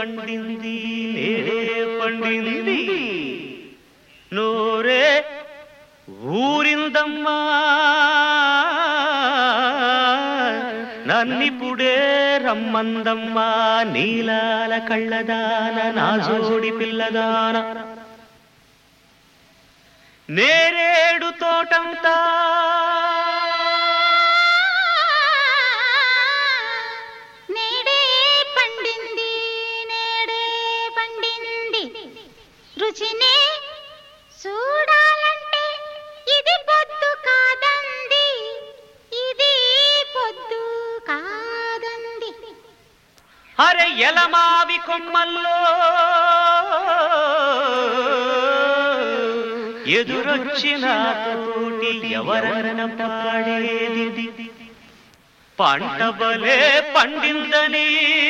పండింది నేడే పండింది నోరే ఊరిందమ్మా నన్నిపుడే రమ్మందమ్మా నీలాల కళ్ళదాన నా జోడి పిల్లదాన నేరేడు తోటంతా నేడే పండింది నేడే పండింది రుచినే చూడాలంటే ఇది పొద్దు కాదంది ఇది పొద్దు కాదంది అరే ఎలమావి కొమ్మల్లో ఎదురొచ్చిన తోటి ఎవరన పాడేది పంట బలే పండిందని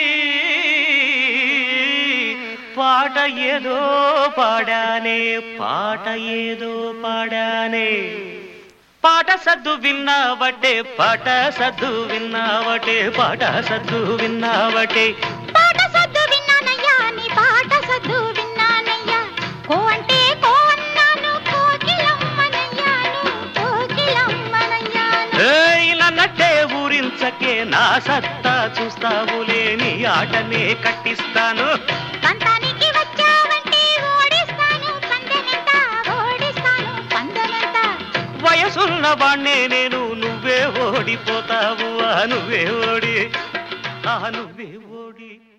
పాట ఏదో పాడానే పాట ఏదో పాడానే పాట సద్దు విన్నావటే పాట సద్దు విన్నావటే పాట సద్దు విన్నావటే పాట సద్దు విన్నానయ్యా నీ పాట సద్దు విన్నానయ్యా కో అంటే కో అన్నాను కోకిలమ్మనయ్యాను కోకిలమ్మనయ్యాను ఏయ్ నన్నట్టే ఊరించకే నా సత్తా చూస్తావులే నీ ఆటనే కట్టిస్తాను పంతానికి వచ్చావంటే ఓడిస్తాను పందెమెంత ఓడిస్తాను పందెమెంత వయసున్న వాణ్ణే నేను నువ్వే ఓడిపోతావు ఆ నువ్వే ఓడి ఆ నువ్వే